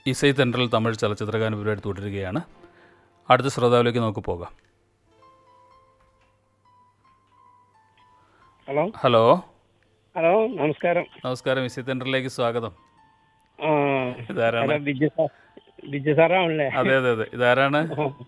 ഇസൈ തെൻട്രൽ തമിഴ് ചലച്ചിത്രഗാന പരിപാടി തുടരുകയാണ് അടുത്ത ശ്രോതാവിലേക്ക് നമുക്ക് പോകാം ഹലോ ഹലോ ഹലോ നമസ്കാരം നമസ്കാരം ഇസൈ തെൻട്രലിലേക്ക് സ്വാഗതം ആ ഇതാരാണ് ഹലോ ബിജു സാർ ബിജു സാറാണല്ലേ അതെ അതെ അതെ ഇതാരാണ്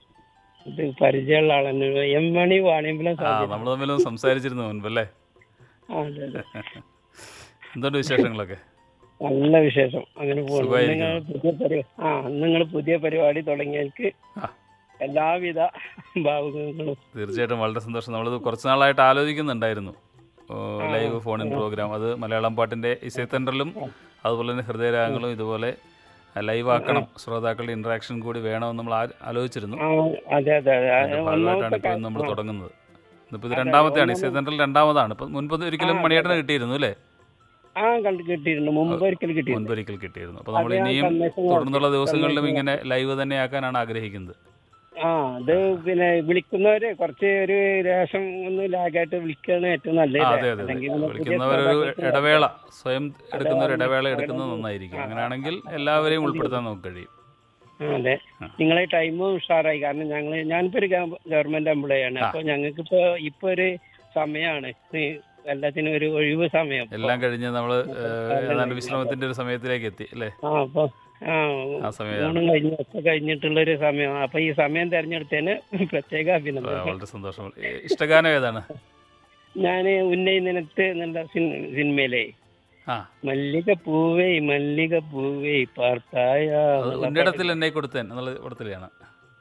ഇത് പരിചയമുള്ള ആളെന്നെ എം മണി വാണിയമ്പലം ആ സാധ്യത നമ്മൾ തമ്മിലൊന്ന് സംസാരിച്ചിരുന്നു മുൻപല്ലേ ആ, അതെ അതെ എന്തുണ്ട് വിശേഷങ്ങളൊക്കെ നല്ല വിശേഷം അങ്ങനെ പോകുന്നു സുഖമായിരിക്കുന്നു. നിങ്ങൾ പുതിയ പരിപാടി ആ നിങ്ങൾ പുതിയ പരിപാടി തുടങ്ങിയവർക്ക് ആ എല്ലാവിധ ഭാവുകങ്ങളും തീർച്ചയായിട്ടും വളരെ സന്തോഷം നമ്മളിത് കുറച്ച് നാളായിട്ട് ആലോചിക്കുന്നുണ്ടായിരുന്നു ഓ, ലൈവ് ഫോൺ ഇൻ പ്രോഗ്രാം അത് മലയാളം പാട്ടിൻ്റെ ഇസൈ തെൻട്രലും അതുപോലെ തന്നെ ഹൃദയരാഗങ്ങളും ഇതുപോലെ ലൈവ് ആക്കണം ശ്രോതാക്കളുടെ ഇൻട്രാക്ഷൻ കൂടി വേണമെന്ന് നമ്മൾ ആ- ആലോചിച്ചിരുന്നു ആ അതെ അതെ അതെ അതിന്റെ ഭാഗമായിട്ടാണ് ഇപ്പോൾ നമ്മൾ തുടങ്ങുന്നത് ഇന്നിപ്പോൾ ഇത് രണ്ടാമത്തെയാണ് ഇസൈ സെൻട്രൽ രണ്ടാമതാണ് ഇപ്പം മുൻപ് ഒരിക്കലും മണിയേട്ടന് കിട്ടിയിരുന്നു അല്ലേ ആ കണ്ടു കിട്ടിയിരുന്നു മുമ്പ് ഒരിക്കൽ കിട്ടിയിരുന്നു മുൻപൊരിക്കൽ കിട്ടിയിരുന്നു അപ്പോൾ നമ്മൾ അത് ഞാൻ ഇനിയും സന്ദേശം തുടർന്നുള്ള ദിവസങ്ങളിലും ഇങ്ങനെ ലൈവ് തന്നെ ആക്കാനാണ് ആഗ്രഹിക്കുന്നത് ആ അത് പിന്നെ വിളിക്കുന്നവര് കുറച്ച് ഒരു രേഷം ഒന്ന് ലാഗായിട്ട് വിളിക്കുകയാണ് ഏറ്റവും ആ, നല്ലത് അതെ അതെ അതെ അല്ലെങ്കിൽ പിന്നെ പുതിയ വിളിക്കുന്നവരൊരു ശ്രോതാക്കൾക്ക് ഇടവേള സ്വയം എടുക്കുന്ന ഒരു ഇടവേള എടുക്കുന്നത് നന്നായിരിക്കും അങ്ങനെയാണെങ്കിൽ എല്ലാവരെയും ഉൾപ്പെടുത്താൻ നമുക്ക് കഴിയും ആ, അതെ നിങ്ങളെ ടൈമും ഉഷാറായി കാരണം ഞങ്ങൾ ഞാനിപ്പോ ഒരു ഗവൺമെന്റ് എംപ്ലോയി ആണ് അപ്പൊ ഞങ്ങൾക്ക് ഇപ്പൊ ഇപ്പൊ ഒരു സമയമാണ് ഈ എല്ലാത്തിനും ഒരു ഒഴിവ് സമയം എല്ലാം കഴിഞ്ഞ് നമ്മൾ ഏതാണ്ട് വിശ്രമത്തിന്റെ ഒരു സമയത്തിലേക്ക് എത്തി അല്ലേ ആ അപ്പൊ ആ ആ സമയമാണ് ഊണും കഴിഞ്ഞ് ഒക്കെ കഴിഞ്ഞിട്ടുള്ള ഒരു സമയമാണ് അപ്പൊ ഈ സമയം തെരഞ്ഞെടുത്തതിന് പ്രത്യേക ആ, അഭിനന്ദനം വളരെ സന്തോഷം ഏ, ഇഷ്ടഗാനം ഏതാണ് ഞാൻ ഉന്നയിനത്ത് എന്നുള്ള സിൻ- സിനിമയിലെ ആ മല്ലിക പൂവേ മല്ലിക പൂവേ പാർത്തായ അത് ഉന്നിടത്തിൽ എന്നെ കൊടുത്തേൻ എന്നുള്ള പടത്തിലാണ്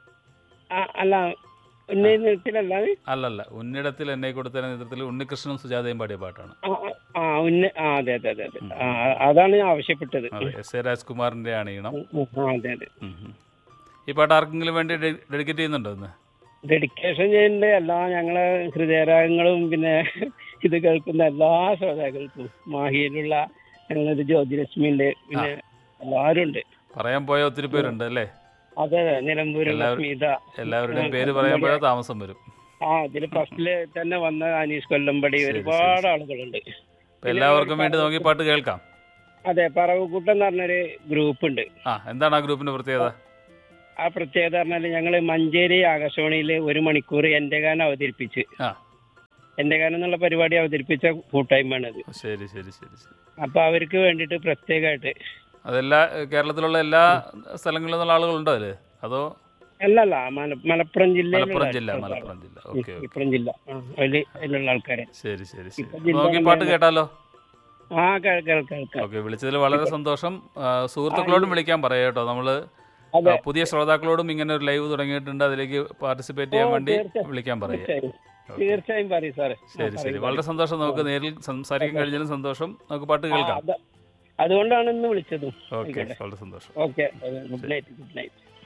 ആ, അല്ല ഉന്നയിനത്തിലല്ല അല്ലല്ല ഉന്നിടത്തിൽ എന്നെ കൊടുത്തേൻ നേതൃത്വത്തിൽ ഉണ്ണികൃഷ്ണനും സുജാതയും പാടിയ പാട്ടാണ് ആ, ആ ഉന്ന ആ അതെ അതെ അതെ അതെ ആ, അതാണ് ഞാൻ ആവശ്യപ്പെട്ടത് അതെ എസ് എ രാജ്കുമാറിന്റെ ആണ് ഈണം ഉം, ആ അതെ അതെ ഉം, ഉം. ഈ പാട്ട് ആർക്കെങ്കിലും വേണ്ടി ഡെഡിക്കേറ്റ് ചെയ്യുന്നുണ്ടോ ഇന്ന് ഡെഡിക്കേഷൻ ചെയ്യുന്ന എല്ലാ ഞങ്ങളെ ഹൃദയരാഗങ്ങളും പിന്നെ ഇത് കേൾക്കുന്ന എല്ലാ ശ്രോതാക്കൾക്കും മാഹിയിലുള്ള ഞങ്ങളൊരു ജ്യോതിലക്ഷ്മിയുണ്ട് പിന്നെ എല്ലാവരും ഉണ്ട് പറയാൻ പോയ ഒത്തിരി പേരുണ്ട് അല്ലേ അതെ അതെ നിലമ്പൂരുള്ള എല്ലാവരും- സ്മിത എല്ലാവരുടെയും പേര് പറയാൻ പോയാൽ താമസം വരും ആ ഇതിൽ ഫസ്റ്റില് തന്നെ വന്ന അനീഷ് കൊല്ലമ്പടി ഒരുപാട് ആളുകളുണ്ട് അപ്പൊ എല്ലാവർക്കും വേണ്ടി നമുക്ക് ഈ പാട്ട് കേൾക്കാം അതെ പറവക്കൂട്ടം എന്ന് പറഞ്ഞൊരു ഗ്രൂപ്പ് ഉണ്ട് ആ എന്താണ് ആ ഗ്രൂപ്പിന്റെ പ്രത്യേകത ആ പ്രത്യേകത പറഞ്ഞാൽ ഞങ്ങൾ മഞ്ചേരി ആകാശവാണിയിൽ ഒരു മണിക്കൂർ എന്റെ ഗാനം അവതരിപ്പിച്ച് ആ എന്റെ ഗാനം എന്നുള്ള പരിപാടി അവതരിപ്പിച്ച കൂട്ടായ്മയാണത് ശരി ശരി ശരി ശരി അപ്പൊ അവർക്ക് വേണ്ടിയിട്ട് പ്രത്യേകമായിട്ട് അതെല്ലാ കേരളത്തിലുള്ള എല്ലാ സ്ഥലങ്ങളിൽ നിന്നുള്ള ആളുകളുണ്ടോ അതില് അതോ അല്ലല്ല മല- മലപ്പുറം ജില്ലയിലുള്ള മലപ്പുറം ജില്ല ആൾക്കാരാ. മലപ്പുറം ജില്ല ഓക്കെ ഓക്കെ മലപ്പുറം ജില്ല ആ, അതില് അതിലുള്ള ആൾക്കാരെ ശരി ശരി ശരി ഇപ്പൊ അപ്പൊ നമുക്ക് ഈ ജില്ല പാട്ട് കേട്ടാലോ ആ കേൾക്കാം കേൾക്കാം ഓക്കെ വിളിച്ചതിൽ വളരെ സന്തോഷം ആ, സുഹൃത്തുക്കളോടും വിളിക്കാൻ പറയാം കേട്ടോ നമ്മള് അതെ. ആ, പുതിയ ശ്രോതാക്കളോടും ഇങ്ങനെ ഒരു ലൈവ് തുടങ്ങിയിട്ടുണ്ട് അതിലേക്ക് പാർട്ടിസിപ്പേറ്റ് ചെയ്യാൻ ഓ, വേണ്ടി തീർച്ചയായും. വിളിക്കാൻ പറയാം തീർച്ചയായും തീർച്ചയായും പറയും സാറേ ആ, ശരി ശരി പറയും, വളരെ സന്തോഷം നമുക്ക് നേരിൽ സംസാരിക്കാൻ കഴിഞ്ഞാലും സന്തോഷം നമുക്ക് പാട്ട് പറയും. ആ, കേൾക്കാം അത് അതുകൊണ്ടാണ് ഇന്ന് വിളിച്ചതും ഓക്കെ വളരെ സന്തോഷം okay good night good night